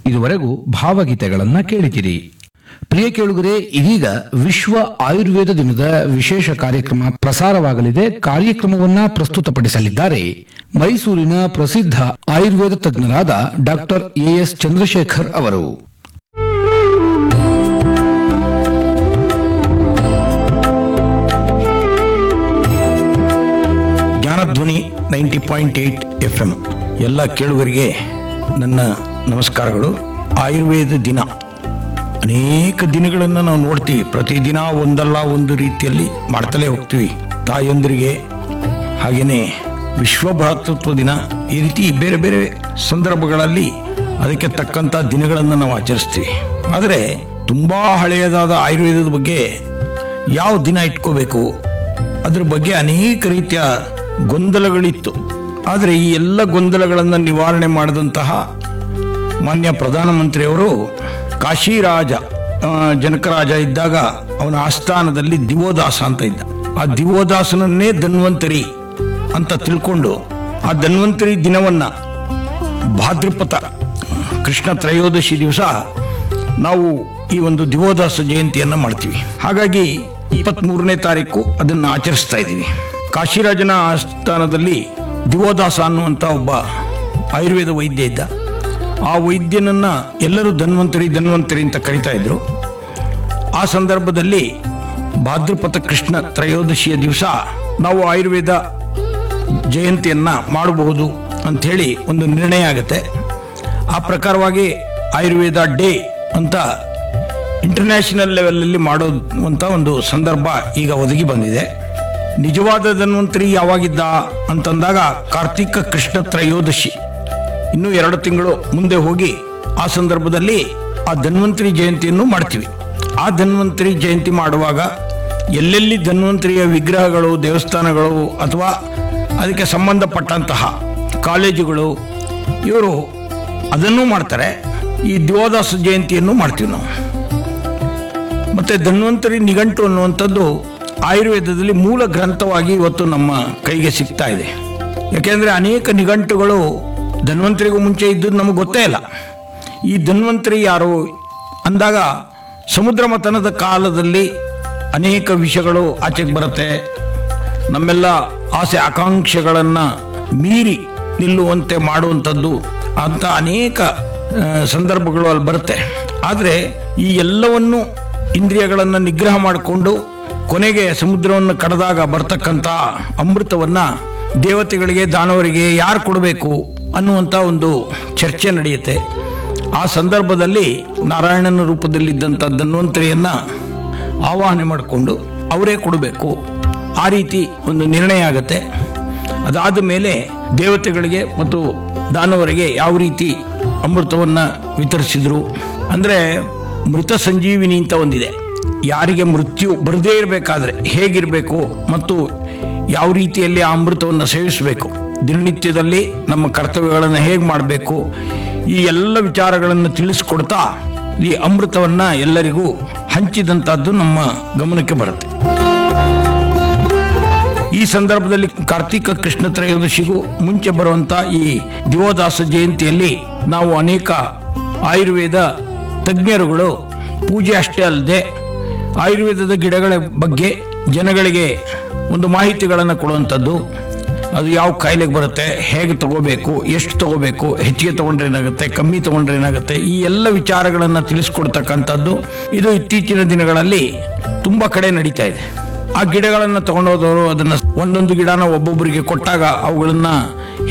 ಇದುವರೆಗೂ ಭಾವಗೀತೆಗಳನ್ನ ಕೇಳಿದಿರಿ ಪ್ರಿಯ ಕೇಳುಗರೆ ಇದೀಗ ವಿಶ್ವ ಆಯುರ್ವೇದ ದಿನದ ವಿಶೇಷ ಕಾರ್ಯಕ್ರಮ ಪ್ರಸಾರವಾಗಲಿದೆ ಕಾರ್ಯಕ್ರಮವನ್ನ ಪ್ರಸ್ತುತಪಡಿಸಲಿದ್ದಾರೆ ಮೈಸೂರಿನ ಪ್ರಸಿದ್ಧ ಆಯುರ್ವೇದ ತಜ್ಞರಾದ ಡಾಕ್ಟರ್ ಎಎಸ್ ಚಂದ್ರಶೇಖರ್ ಅವರು Jnanadhwani ninety point eight F M ಎಲ್ಲ ಕೇಳುಗರಿಗೆ ನನ್ನ ನಮಸ್ಕಾರಗಳು ಆಯುರ್ವೇದ ದಿನ ಅನೇಕ ದಿನಗಳನ್ನು ನಾವು ನೋಡ್ತೀವಿ ಪ್ರತಿದಿನ ಒಂದಲ್ಲ ಒಂದು ರೀತಿಯಲ್ಲಿ ಮಾಡ್ತಲೇ ಹೋಗ್ತೀವಿ ತಾಯಂದರಿಗೆ ಹಾಗೆಯೇ ವಿಶ್ವ ಭ್ರಾತೃತ್ವ ದಿನ ಈ ರೀತಿ ಬೇರೆ ಬೇರೆ ಸಂದರ್ಭಗಳಲ್ಲಿ ಅದಕ್ಕೆ ತಕ್ಕಂಥ ದಿನಗಳನ್ನು ನಾವು ಆಚರಿಸ್ತೀವಿ ಆದರೆ ತುಂಬಾ ಹಳೆಯದಾದ ಆಯುರ್ವೇದದ ಬಗ್ಗೆ ಯಾವ ದಿನ ಇಟ್ಕೋಬೇಕು ಅದ್ರ ಬಗ್ಗೆ ಅನೇಕ ರೀತಿಯ ಗೊಂದಲಗಳಿತ್ತು ಆದರೆ ಈ ಎಲ್ಲ ಗೊಂದಲಗಳನ್ನು ನಿವಾರಣೆ ಮಾಡಿದಂತಹ ಮಾನ್ಯ ಪ್ರಧಾನಮಂತ್ರಿಯವರು ಕಾಶಿರಾಜ ಆ, ಜನಕರಾಜ ಇದ್ದಾಗ ಅವನ ಆಸ್ಥಾನದಲ್ಲಿ ದಿವೋದಾಸ ಅಂತ ಇದ್ದ ಆ ದಿವೋದಾಸನನ್ನೇ ಧನ್ವಂತರಿ ಅಂತ ತಿಳ್ಕೊಂಡು ಆ ಧನ್ವಂತರಿ ದಿನವನ್ನ ಭಾದ್ರಪದ ಕೃಷ್ಣ ತ್ರಯೋದಶಿ ದಿವಸ ನಾವು ಈ ಒಂದು ದಿವೋದಾಸ ಜಯಂತಿಯನ್ನ ಮಾಡ್ತೀವಿ ಹಾಗಾಗಿ ಇಪ್ಪತ್ತ್ ಮೂರನೇ ತಾರೀಕು ಅದನ್ನು ಆಚರಿಸ್ತಾ ಇದ್ದೀವಿ ಕಾಶಿರಾಜನ ಆಸ್ಥಾನದಲ್ಲಿ ದಿವೋದಾಸ ಅನ್ನುವಂಥ ಒಬ್ಬ ಆಯುರ್ವೇದ ವೈದ್ಯ ಇದ್ದ ಆ ವೈದ್ಯನನ್ನ ಎಲ್ಲರೂ ಧನ್ವಂತರಿ ಧನ್ವಂತರಿ ಅಂತ ಕರಿತಾ ಇದ್ರು ಆ ಸಂದರ್ಭದಲ್ಲಿ ಭಾದ್ರಪದ ಕೃಷ್ಣ ತ್ರಯೋದಶಿಯ ದಿವಸ ನಾವು ಆಯುರ್ವೇದ ಜಯಂತಿಯನ್ನ ಮಾಡಬಹುದು ಅಂತ ಹೇಳಿ ಒಂದು ನಿರ್ಣಯ ಆಗುತ್ತೆ ಆ ಪ್ರಕಾರವಾಗಿ ಆಯುರ್ವೇದ ಡೇ ಅಂತ ಇಂಟರ್ನ್ಯಾಷನಲ್ ಲೆವೆಲಲ್ಲಿ ಮಾಡುವಂತ ಒಂದು ಸಂದರ್ಭ ಈಗ ಒದಗಿ ಬಂದಿದೆ ನಿಜವಾದ ಧನ್ವಂತರಿ ಯಾವಾಗಿದ್ದ ಅಂತಂದಾಗ ಕಾರ್ತಿಕ ಕೃಷ್ಣ ತ್ರಯೋದಶಿ ಇನ್ನು ಎರಡು ತಿಂಗಳು ಮುಂದೆ ಹೋಗಿ ಆ ಸಂದರ್ಭದಲ್ಲಿ ಆ ಧನ್ವಂತರಿ ಜಯಂತಿಯನ್ನು ಮಾಡ್ತೀವಿ ಆ ಧನ್ವಂತರಿ ಜಯಂತಿ ಮಾಡುವಾಗ ಎಲ್ಲೆಲ್ಲಿ ಧನ್ವಂತರಿಯ ವಿಗ್ರಹಗಳು ದೇವಸ್ಥಾನಗಳು ಅಥವಾ ಅದಕ್ಕೆ ಸಂಬಂಧಪಟ್ಟಂತಹ ಕಾಲೇಜುಗಳು ಇವರು ಅದನ್ನೂ ಮಾಡ್ತಾರೆ ಈ ದಿವೋದಾಸ ಜಯಂತಿಯನ್ನು ಮಾಡ್ತೀವಿ ನಾವು ಮತ್ತೆ ಧನ್ವಂತರಿ ನಿಘಂಟು ಅನ್ನುವಂಥದ್ದು ಆಯುರ್ವೇದದಲ್ಲಿ ಮೂಲ ಗ್ರಂಥವಾಗಿ ಇವತ್ತು ನಮ್ಮ ಕೈಗೆ ಸಿಗ್ತಾ ಇದೆ ಯಾಕೆಂದ್ರೆ ಅನೇಕ ನಿಘಂಟುಗಳು ಧನ್ವಂತರಿಗೂ ಮುಂಚೆ ಇದ್ದದ್ದು ನಮಗೆ ಗೊತ್ತೇ ಇಲ್ಲ ಈ ಧನ್ವಂತರಿ ಯಾರು ಅಂದಾಗ ಸಮುದ್ರ ಮಥನದ ಕಾಲದಲ್ಲಿ ಅನೇಕ ವಿಷಯಗಳು ಆಚೆಗೆ ಬರುತ್ತೆ ನಮ್ಮೆಲ್ಲ ಆಸೆ ಆಕಾಂಕ್ಷೆಗಳನ್ನು ಮೀರಿ ನಿಲ್ಲುವಂತೆ ಮಾಡುವಂಥದ್ದು ಅಂತ ಅನೇಕ ಆ, ಸಂದರ್ಭಗಳು ಅಲ್ಲಿ ಬರುತ್ತೆ ಆದರೆ ಈ ಎಲ್ಲವನ್ನು ಇಂದ್ರಿಯಗಳನ್ನು ನಿಗ್ರಹ ಮಾಡಿಕೊಂಡು ಕೊನೆಗೆ ಸಮುದ್ರವನ್ನು ಕಡದಾಗ ಬರ್ತಕ್ಕಂಥ ಅಮೃತವನ್ನ ದೇವತೆಗಳಿಗೆ ದಾನವರಿಗೆ ಯಾರು ಕೊಡಬೇಕು ಅನ್ನುವಂಥ ಒಂದು ಚರ್ಚೆ ನಡೆಯುತ್ತೆ ಆ ಸಂದರ್ಭದಲ್ಲಿ ನಾರಾಯಣನ ರೂಪದಲ್ಲಿದ್ದಂಥ ಧನ್ವಂತರಿಯನ್ನ ಆವಾಹನೆ ಮಾಡಿಕೊಂಡು ಅವರೇ ಕೊಡಬೇಕು ಆ ರೀತಿ ಒಂದು ನಿರ್ಣಯ ಆಗುತ್ತೆ ಅದಾದ ಮೇಲೆ ದೇವತೆಗಳಿಗೆ ಮತ್ತು ದಾನವರಿಗೆ ಯಾವ ರೀತಿ ಅಮೃತವನ್ನ ವಿತರಿಸಿದ್ರು ಅಂದ್ರೆ ಮೃತ ಸಂಜೀವಿನಿ ಅಂತ ಒಂದಿದೆ ಯಾರಿಗೆ ಮೃತ್ಯು ಬರದೇ ಇರಬೇಕಾದ್ರೆ ಹೇಗಿರಬೇಕು ಮತ್ತು ಯಾವ ರೀತಿಯಲ್ಲಿ ಆ ಅಮೃತವನ್ನು ಸೇವಿಸಬೇಕು ದಿನನಿತ್ಯದಲ್ಲಿ ನಮ್ಮ ಕರ್ತವ್ಯಗಳನ್ನು ಹೇಗೆ ಮಾಡಬೇಕು ಈ ಎಲ್ಲ ವಿಚಾರಗಳನ್ನು ತಿಳಿಸ್ಕೊಡ್ತಾ ಈ ಅಮೃತವನ್ನ ಎಲ್ಲರಿಗೂ ಹಂಚಿದಂತಹದ್ದು ನಮ್ಮ ಗಮನಕ್ಕೆ ಬರುತ್ತೆ ಈ ಸಂದರ್ಭದಲ್ಲಿ ಕಾರ್ತಿಕ ಕೃಷ್ಣ ತ್ರಯೋದಶಿಗೂ ಮುಂಚೆ ಬರುವಂತ ಈ ದಿವೋದಾಸ ಜಯಂತಿಯಲ್ಲಿ ನಾವು ಅನೇಕ ಆಯುರ್ವೇದ ತಜ್ಞರುಗಳು ಪೂಜೆ ಅಷ್ಟೇ ಅಲ್ಲದೆ ಆಯುರ್ವೇದದ ಗಿಡಗಳ ಬಗ್ಗೆ ಜನಗಳಿಗೆ ಒಂದು ಮಾಹಿತಿಗಳನ್ನು ಕೊಡುವಂಥದ್ದು ಅದು ಯಾವ ಕಾಯಿಲೆಗೆ ಬರುತ್ತೆ ಹೇಗೆ ತಗೋಬೇಕು ಎಷ್ಟು ತಗೋಬೇಕು ಹೆಚ್ಚಿಗೆ ತಗೊಂಡ್ರೆ ಏನಾಗುತ್ತೆ ಕಮ್ಮಿ ತಗೊಂಡ್ರೆ ಏನಾಗುತ್ತೆ ಈ ಎಲ್ಲ ವಿಚಾರಗಳನ್ನು ತಿಳಿಸ್ಕೊಡ್ತಕ್ಕಂಥದ್ದು ಇದು ಇತ್ತೀಚಿನ ದಿನಗಳಲ್ಲಿ ತುಂಬಾ ಕಡೆ ನಡೀತಾ ಇದೆ ಆ ಗಿಡಗಳನ್ನು ತಗೊಂಡೋದವರು ಅದನ್ನ ಒಂದೊಂದು ಗಿಡನ ಒಬ್ಬೊಬ್ಬರಿಗೆ ಕೊಟ್ಟಾಗ ಅವುಗಳನ್ನ